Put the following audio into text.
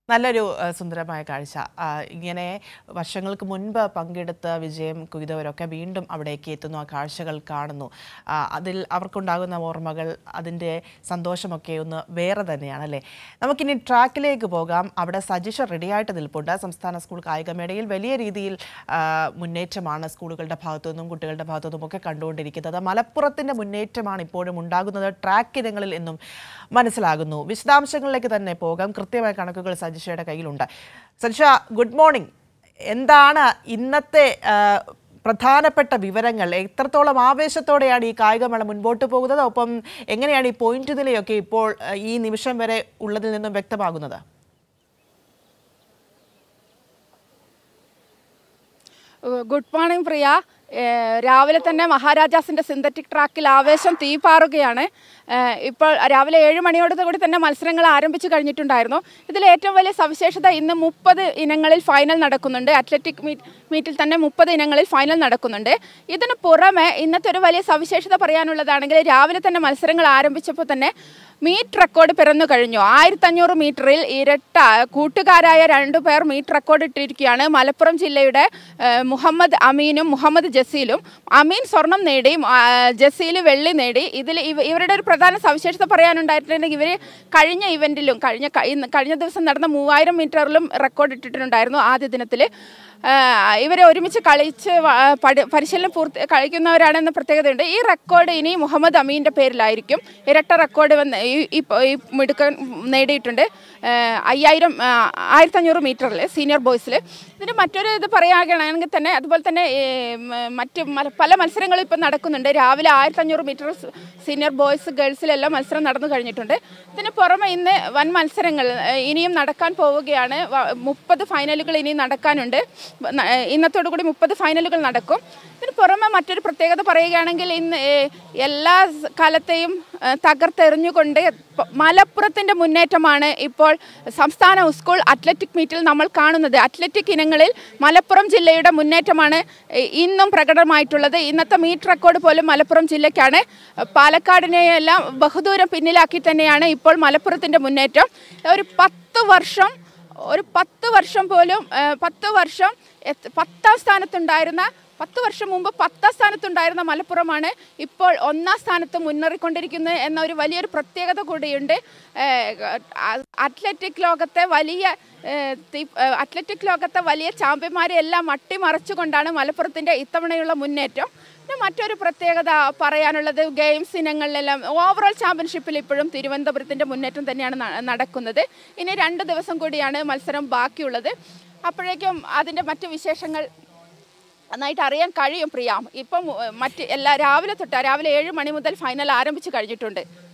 നല്ലൊരു ആ, സുന്ദരമായ കാഴ്ച ആ, ഇങ്ങനെ വർഷങ്ങൾക്ക് മുൻപ് പങ്കെടുത്ത് വിജയം കൊയ്തവരൊക്കെ വീണ്ടും അവിടേക്ക് എത്തുന്നു ആ കാഴ്ചകൾ കാണുന്നു ആ, അതിൽ അവർക്കുണ്ടാകുന്ന ഓർമ്മകൾ അതിൻ്റെ സന്തോഷമൊക്കെ ഒന്ന് വേറെ തന്നെയാണ് അല്ലേ നമുക്കിനി ട്രാക്കിലേക്ക് പോകാം അവിടെ സജിഷ റെഡിയായിട്ട് നിൽപ്പുണ്ട് സംസ്ഥാന സ്കൂൾ കായികമേളയിൽ വലിയ രീതിയിൽ ആ, മുന്നേറ്റമാണ് സ്കൂളുകളുടെ ഭാഗത്തു നിന്നും കുട്ടികളുടെ ഭാഗത്തു നിന്നും ഒക്കെ കണ്ടുകൊണ്ടിരിക്കുന്നത് മലപ്പുറത്തിൻ്റെ മുന്നേറ്റമാണ് ഇപ്പോഴും ഉണ്ടാകുന്നത് ട്രാക്ക് ഇനങ്ങളിൽ എന്നും മനസ്സിലാകുന്നു വിശദാംശങ്ങളിലേക്ക് തന്നെ പോകാം കൃത്യമായ കണക്കുകൾ സജിഷയുടെ കയ്യിലുണ്ട് സജിഷ ഗുഡ് മോർണിംഗ് എന്താണ് ഇന്നത്തെ ആ, പ്രധാനപ്പെട്ട വിവരങ്ങൾ എത്രത്തോളം ആവേശത്തോടെയാണ് ഈ കായികമേള മുൻപോട്ട് പോകുന്നത് ഒപ്പം എങ്ങനെയാണ് ഈ പോയിന്റ് നിലയൊക്കെ ഇപ്പോൾ ആ, ഈ നിമിഷം വരെ ഉള്ളതിൽ നിന്നും വ്യക്തമാകുന്നത് ഗുഡ് മോർണിംഗ് പ്രിയ ഏഹ് രാവിലെ തന്നെ മഹാരാജാസിന്റെ സിന്തറ്റിക് ട്രാക്കിൽ ആവേശം തീപാറുകയാണ് ഏഹ് ഇപ്പോൾ രാവിലെ ഏഴ് മണിയോട് കൂടി തന്നെ മത്സരങ്ങൾ ആരംഭിച്ചു കഴിഞ്ഞിട്ടുണ്ടായിരുന്നു ഇതിൽ ഏറ്റവും വലിയ സവിശേഷത ഇന്ന് മുപ്പത് ഇനങ്ങളിൽ ഫൈനൽ നടക്കുന്നുണ്ട് അത്ലറ്റിക് മീറ്റ് മീറ്റിൽ തന്നെ മുപ്പത് ഇനങ്ങളിൽ ഫൈനൽ നടക്കുന്നുണ്ട് ഇതിന് പുറമെ ഇന്നത്തെ ഒരു വലിയ സവിശേഷത പറയാനുള്ളതാണെങ്കിൽ രാവിലെ തന്നെ മത്സരങ്ങൾ ആരംഭിച്ചപ്പോൾ തന്നെ മീറ്റ് റെക്കോർഡ് പിറന്നു കഴിഞ്ഞു ആയിരത്തഞ്ഞൂറ് മീറ്ററിൽ ഇരട്ട കൂട്ടുകാരായ രണ്ടു പേർ മീറ്റ് റെക്കോർഡ് ഇട്ടിരിക്കുകയാണ് മലപ്പുറം ജില്ലയുടെ ഏഹ്, മുഹമ്മദ് അമീനും മുഹമ്മദ് ജസീലും അമീൻ സ്വർണം നേടി ആ, ജസീൽ വെള്ളി നേടി ഇതിൽ ഇവ- ഇവരുടെ ഒരു പ്രധാന സവിശേഷത പറയാനുണ്ടായിട്ടുണ്ടെങ്കിൽ ഇവർ കഴിഞ്ഞ ഇവന്റിലും കഴിഞ്ഞ ക- ഇന്ന് കഴിഞ്ഞ ദിവസം നടന്ന മൂവായിരം മീറ്ററിലും റെക്കോർഡ് ഇട്ടിട്ടുണ്ടായിരുന്നു ആദ്യ ദിനത്തിൽ ഇവരെ ഒരുമിച്ച് കളിച്ച് വ- പഠി- പരിശീലനം പൂർത്തി കളിക്കുന്നവരാണെന്ന പ്രത്യേകതയുണ്ട് ഈ റെക്കോർഡ് ഇനി മുഹമ്മദ് അമീൻ്റെ പേരിലായിരിക്കും ഇരട്ട റെക്കോർഡ് വന്ന് ഈ ഈ പ- ഈ മിടുക്കൻ നേടിയിട്ടുണ്ട് ഏഹ് അയ്യായിരം ആയിരത്തഞ്ഞൂറ് മീറ്ററിൽ സീനിയർ ബോയ്സിൽ ഇതിന് മറ്റൊരു ഇത് പറയുകയാണെങ്കിൽ തന്നെ അതുപോലെ തന്നെ ഈ മ- മറ്റ് മല- പല മത്സരങ്ങളും ഇപ്പം നടക്കുന്നുണ്ട് രാവിലെ ആയിരത്തഞ്ഞൂറ് മീറ്റർ സീനിയർ ബോയ്സ് ഗേൾസിലെല്ലാം മത്സരം നടന്നു കഴിഞ്ഞിട്ടുണ്ട് ഇതിന് പുറമെ ഇന്ന് വൻ മത്സരങ്ങൾ ഏഹ് ഇനിയും നടക്കാൻ പോവുകയാണ് മുപ്പത് ഫൈനലുകൾ ഇനിയും നടക്കാനുണ്ട് ന- ഏഹ് ഇന്നത്തോടു കൂടി മുപ്പത് ഫൈനലുകൾ നടക്കും ഇതിന് പുറമെ മറ്റൊരു പ്രത്യേകത പറയുകയാണെങ്കിൽ ഇന്ന് ഏഹ് എല്ലാ സ് കാലത്തെയും ഏഹ് തകർത്തെറിഞ്ഞുകൊണ്ട് പ- മലപ്പുറത്തിൻ്റെ മുന്നേറ്റമാണ് ഇപ്പോൾ സംസ്ഥാന സ്കൂൾ അത്ലറ്റിക് മീറ്റിൽ നമ്മൾ കാണുന്നത് അത്ലറ്റിക് ഇനങ്ങളിൽ മലപ്പുറം ജില്ലയുടെ മുന്നേറ്റമാണ് ഏഹ് ഇന്നും പ്രകടമായിട്ടുള്ളത് ഇന്നത്തെ മീറ്റ് റെക്കോർഡ് പോലും മലപ്പുറം ജില്ലയ്ക്കാണ് പാലക്കാടിനെയെല്ലാം ബഹുദൂരം പിന്നിലാക്കി തന്നെയാണ് ഇപ്പോൾ മലപ്പുറത്തിൻ്റെ മുന്നേറ്റം ഒരു പത്ത് വർഷം ഒരു പത്ത് വർഷം പോലും ഏഹ് പത്ത് വർഷം എത്ത് പത്താം സ്ഥാനത്തുണ്ടായിരുന്ന പത്ത് വർഷം മുമ്പ് പത്താം സ്ഥാനത്തുണ്ടായിരുന്ന മലപ്പുറമാണ് ഇപ്പോൾ ഒന്നാം സ്ഥാനത്ത് മുന്നേറിക്കൊണ്ടിരിക്കുന്നത് എന്ന ഒരു വലിയൊരു പ്രത്യേകത കൂടിയുണ്ട് ഏഹ് അ- അത്ലറ്റിക് ലോകത്തെ വലിയ ഏഹ് തി- ഏഹ് അത്ലറ്റിക് ലോകത്തെ വലിയ ചാമ്പ്യന്മാരെ എല്ലാം അട്ടിമറിച്ചുകൊണ്ടാണ് മലപ്പുറത്തിൻ്റെ ഇത്തവണയുള്ള മുന്നേറ്റം പിന്നെ മറ്റൊരു പ്രത്യേകത പറയാനുള്ളത് ഗെയിംസ് ഇനങ്ങളിലെല്ലാം ഓവറോൾ ചാമ്പ്യൻഷിപ്പിൽ ഇപ്പോഴും തിരുവനന്തപുരത്തിൻ്റെ മുന്നേറ്റം തന്നെയാണ് ന- നടക്കുന്നത് ഇനി രണ്ട് ദിവസം കൂടിയാണ് മത്സരം ബാക്കിയുള്ളത് അപ്പോഴേക്കും അതിൻ്റെ മറ്റു വിശേഷങ്ങൾ നന്നായിട്ട് അറിയാൻ കഴിയും പ്രിയ ഇപ്പം ഏഹ്, മറ്റ് എല്ലാ രാവിലെ തൊട്ട് രാവിലെ ഏഴ് മണി മുതൽ ഫൈനൽ ആരംഭിച്ചു കഴിഞ്ഞിട്ടുണ്ട്